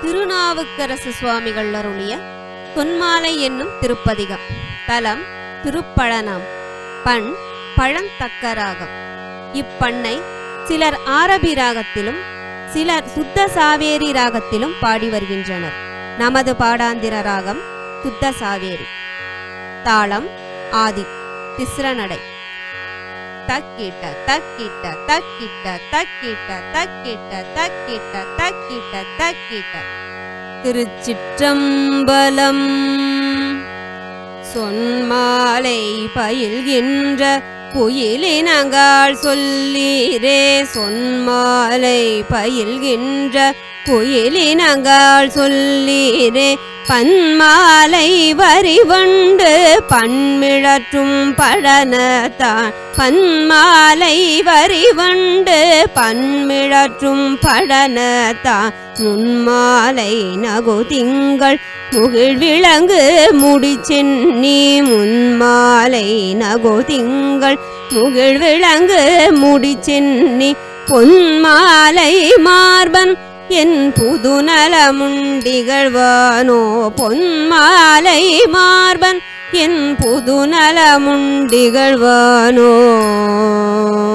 திருநாவுக்கரசு சுவாமிகள் அருளிய தொன்மாலை என்னும் திருப்பதிகம் தலம் திருப்பழனம் பண் பழந்தக்கராகம் இப்பண்ணை சிலர் ஆரபி ராகத்திலும் சிலர் சுத்த சாவேரி ராகத்திலும் பாடி வருகின்றனர் நமது பாடாந்திர ராகம் சுத்த சாவேரி தாளம் ஆதி திஸ்ரநடை தக்கிட்ட தக்கிட்ட தக்கிட்ட தக்கிட்ட தக்கிட்ட தக்கிட்ட தக்கிட்ட தக்கிட்ட திருச்சிற்றம்பலம் சொன்மாலை பயில்கின்ற குயிலினங்காள் சொல்லீரே சொன்மாலை பயில்கின்ற குயிலினங்காள் சொல்லீரே பன்மாலை வரிவண்டு பன்மிழற்றும் பழனத்தான் பன்மாலை வரிவண்டு பன்மிழற்றும் பழனத்தான் முன்மாலை நகு திங்கள் முகிழ் விளங்கு முடிச்சென்னி முன்மாலை நகு திங்கள் முகிழ் விளங்கு முடிச்சென்னி பொன்மாலை மார்பன் என் புதுநலமுண்டிகழ்வானோ பொன்மாலை மார்பன் என் புதுநலமுண்டிகழ்வானோ